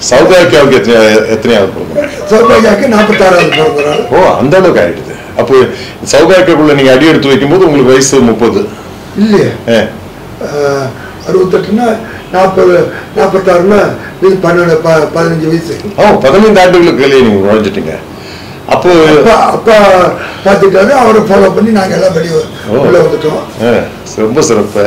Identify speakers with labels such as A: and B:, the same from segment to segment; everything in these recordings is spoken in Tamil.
A: சௌபாக்கியாவுக்கு எத்தனை எத்தனையாவது பிறந்தநாள்
B: சௌபாகியாக்கு நாற்பத்தாறாவது பிறந்த நாள்
A: ஓ அந்த அளவுக்கு ஆயிடுது அப்போ சௌபாக்கியக்குள்ள நீங்க அடி எடுத்து வைக்கும்போது உங்களுக்கு வயசு முப்பது
B: இல்லையே
A: ஏ,
B: ஆஹ், அறுபத்தெட்டுனா நாற்பது நாற்பத்தாறுனா இது பன்னெண்டு ப பதினஞ்சு வயசு
A: ஓ பதினைந்து ஆண்டுகளுக்கு வெளியே நீங்க நுழைஞ்சிட்டீங்க அப்போ
B: அப்பா அப்பா பார்த்துட்டாரு அவரை ஃபாலோ பண்ணி நாங்கள் எல்லாம் வெளியே
A: ஓ.
B: உள்ள வந்துட்டோம்
A: ஆ, ரொம்ப சிறப்பு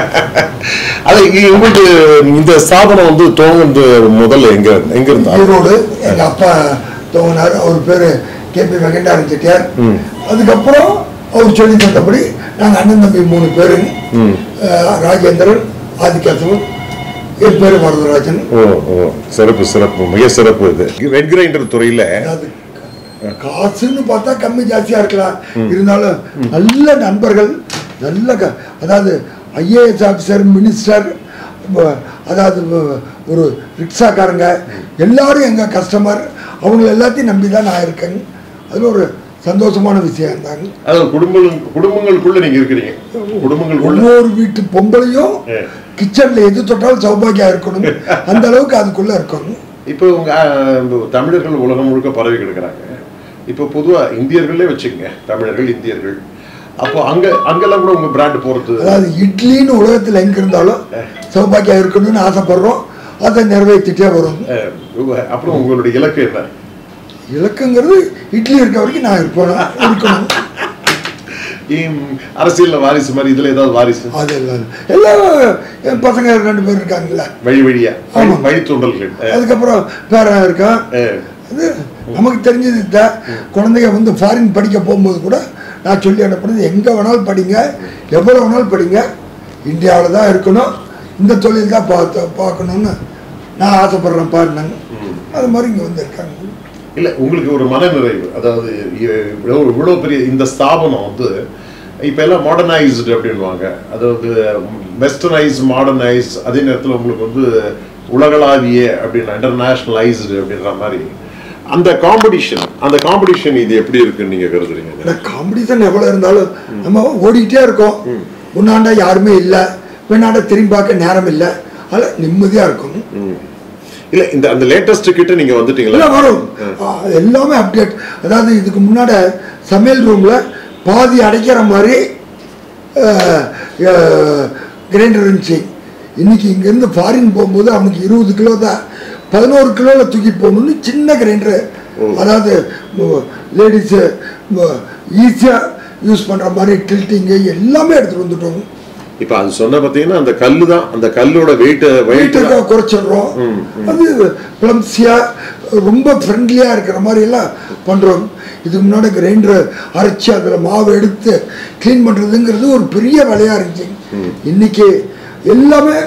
A: அது இ- உங்களுக்கு இந்த ஸ்தாபனம் வந்து துவங்குறது முதல்ல எங்க எங்க இருந்தா
B: ஈரோடு எங்க அப்பா துவங்கினார் அவர் பேரு கே பி வெங்கடாரன் செட்டியார்
A: ம்.
B: அதுக்கப்புறம் அவர் சொல்லி தந்தபடி நாங்கள் அண்ணன் தம்பி மூணு பேரு
A: ம்.
B: ஆஹ், ராஜேந்திரன் ஆதிக்கேசவன் என் பேரு வரதராஜன்
A: ஓ ஓ சிறப்பு சிறப்பு மிக சிறப்பு இது வெட் கிரைண்டர் துறையில
B: அதாவது காசுன்னு பார்த்தா கம்மி ஜாஸ்தியா இருக்கலாம் இருந்தாலும் நல்ல நண்பர்கள் நல்ல க- அதாவது ஐஏஎஸ் ஆஃபீஸர் மினிஸ்டர் அதாவது வ- ஒரு ரிக்ஷாக்காரங்க எல்லாரும் எங்க கஸ்டமர் அவங்க எல்லாத்தையும் நம்பி தான் நான் இருக்கேன் அதில் ஒரு சந்தோஷமான விஷயம் இருந்தாங்க
A: அது குடும்பங்கள் குடும்பங்களுக்குள்ள நீங்க இருக்கிறீங்க குடும்பங்களுக்குள்ள
B: ஒவ்வொரு வீட்டு பொம்பளையும்
A: ஏ.
B: கிச்சன்ல எது தொட்டாலும் சௌபாகியா இருக்கணும் அந்த அளவுக்கு அதுக்குள்ள இருக்கணும்
A: இப்போ உங்க அஹ், இந்த தமிழர்கள் உலகம் முழுக்க பரவி கிடக்குறாங்க இப்போ பொதுவா இந்தியர்களே வச்சுக்கங்க தமிழர்கள் இந்தியர்கள் அப்போ அங்க அங்கெல்லாம் கூட உங்க பிராண்ட் போறது
B: அதாவது இட்லின்னு உலகத்தில் எங்க இருந்தாலும் சௌபாகியா இருக்கணும்னு ஆசைப்படுறோம் அதை நிறைவேற்றிட்டே வரும்
A: அஹ், உங்க- அப்புறம் உங்களுடைய இலக்கு என்ன
B: இலக்குங்கிறது இட்லி இருக்க வரைக்கும் நான் இருப்பேன் இருக்கணும்
A: இம், அரசியல்ல வாரிசு மாதிரி இதுல ஏதாவது வாரிசு
B: அது எல்லாம் எல்லாம் என் பசங்க ரெண்டு பேர் இருக்காங்கல்ல
A: வழி வழியா வழி-
B: ஆமா.
A: வழித்தூண்டல்கள் அஹ்,
B: அதுக்கப்புறம் பேரன் இருக்கான்
A: அஹ்,
B: அது நமக்கு தெரிஞ்சது தான் குழந்தைங்க வந்து ஃபாரின் படிக்க போகும்போது கூட நான் சொல்லி அனுப்புனது எங்கே வேணாலும் படிங்க எவ்வளோ வேணாலும் படிங்க இந்தியாவில் தான் இருக்கணும் இந்த தொழில் தான் பார்த்து பார்க்கணுன்னு நான் ஆசைப்படுறேன் பாருனாங்க அது மாதிரி இங்கே வந்து இருக்காங்க
A: இல்ல உங்களுக்கு ஒரு மனநிறைவு அதாவது இ- இவ்வளவு இவ்வளவு பெரிய இந்த ஸ்தாபனம் வந்து இப்ப எல்லாம் மாடர்னைஸ்டு அப்படின்வாங்க அதாவது வெஸ்டர்னைஸ் மாடர்னைஸ் அதே நேரத்துல உங்களுக்கு வந்து உலகளாவிய அப்படின்னு இன்டர்நேஷனலைஸ்டு அப்படின்ற மாதிரி அந்த காம்படிஷன் அந்த காம்படிஷன் இது எப்படி இருக்குன்னு நீங்க கருதுறீங்க
B: ஏன்னா காம்படிஷன் எவ்வளோ இருந்தாலும் நம்ம ஓடிக்கிட்டே இருக்கோம் முன்னாண்டா யாருமே இல்லை பின்னாண்ட திரும்பி பார்க்க நேரம் இல்லை அதில் நிம்மதியாக இருக்கும்
A: இல்ல இந்த அந்த லேட்டஸ்ட் கிட்ட நீங்க வந்துட்டீங்களா
B: எல்லாம் வரும் ஆ, எல்லாமே அப்டேட் அதாவது இதுக்கு முன்னாடி சமையல் ரூமில் பாதி அடைக்கிற மாதிரி கிரைண்டர் இருந்துச்சு இன்னைக்கு இங்கேருந்து ஃபாரின் போகும்போது அவனுக்கு இருபது கிலோ தான் பதினோரு கிலோவில் தூக்கிட்டு போகணும்னு சின்ன கிரைண்டரு அதாவது லேடிஸு ஈஸியாக யூஸ் பண்ணுற மாதிரி டில்ட்டிங்கு எல்லாமே எடுத்துகிட்டு வந்துட்டோம்
A: இப்ப அது சொன்ன பாத்தீங்கன்னா அந்த கல்லு தான் அந்த கல்லோட வெயிட் வெயிட்
B: வீட்டுக்கு குறைச்சிடுறோம் அது பிளம்ஸியாக ரொம்ப ஃப்ரெண்ட்லியாக இருக்கிற மாதிரி எல்லாம் பண்ணுறோம் இதுக்கு முன்னாடி கிரைண்டர் அரைச்சி அதில் மாவு எடுத்து க்ளீன் பண்ணுறதுங்கிறது ஒரு பெரிய வேலையாக இருந்துச்சு இன்னைக்கு எல்லாமே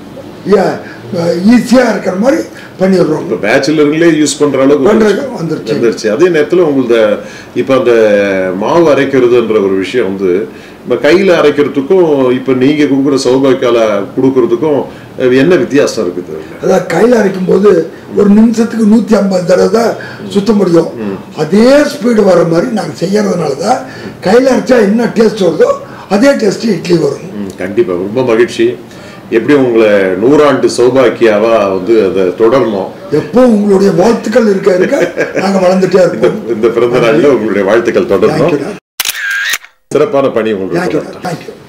B: ஈஸியாக இருக்கிற மாதிரி பண்ணிடுறோம்
A: இப்ப பேச்சுலர்களே யூஸ் பண்ற அளவுக்கு
B: பண்றது வந்துருச்சு.
A: வந்துருச்சு அதே நேரத்துல உங்களுக்கு இப்ப அந்த மாவு அரைக்கிறதுன்ற ஒரு விஷயம் வந்து இப்ப கையில அரைக்கிறதுக்கும் இப்ப நீங்க கொடுக்குற சௌபாக்கியால கொடுக்கறதுக்கும் அஹ், என்ன வித்தியாசம் இருக்குது அதுல?
B: அதான் கையில் அரைக்கும் போது ஒரு நிமிஷத்துக்கு நூற்றி ஐம்பது தடவை தான் சுத்த முடியும் அதே ஸ்பீடு வர மாதிரி நாங்கள் செய்யறதுனால தான் கையில் அரைச்சா என்ன டேஸ்ட் வருதோ அதே டேஸ்ட்டு இட்லி வரும்
A: ம், கண்டிப்பா ரொம்ப மகிழ்ச்சி எப்படி உங்களை நூறாண்டு சௌபாக்கியாவா வந்து அதை தொடரணும்
B: எப்போ உங்களுடைய வாழ்த்துக்கள் இருக்க இருக்க நாங்க வளர்ந்துட்டே
A: இந்த
B: இருப்போம்
A: இந்த பிறந்த நாள்ல உங்களுடைய வாழ்த்துக்கள் தொடரணும்
B: தேங்க்யூ
A: சிறப்பான பணி உங்களுக்கு
B: தேங்க்யூ
A: தொடரட்டும்.
B: தேங்க்யூ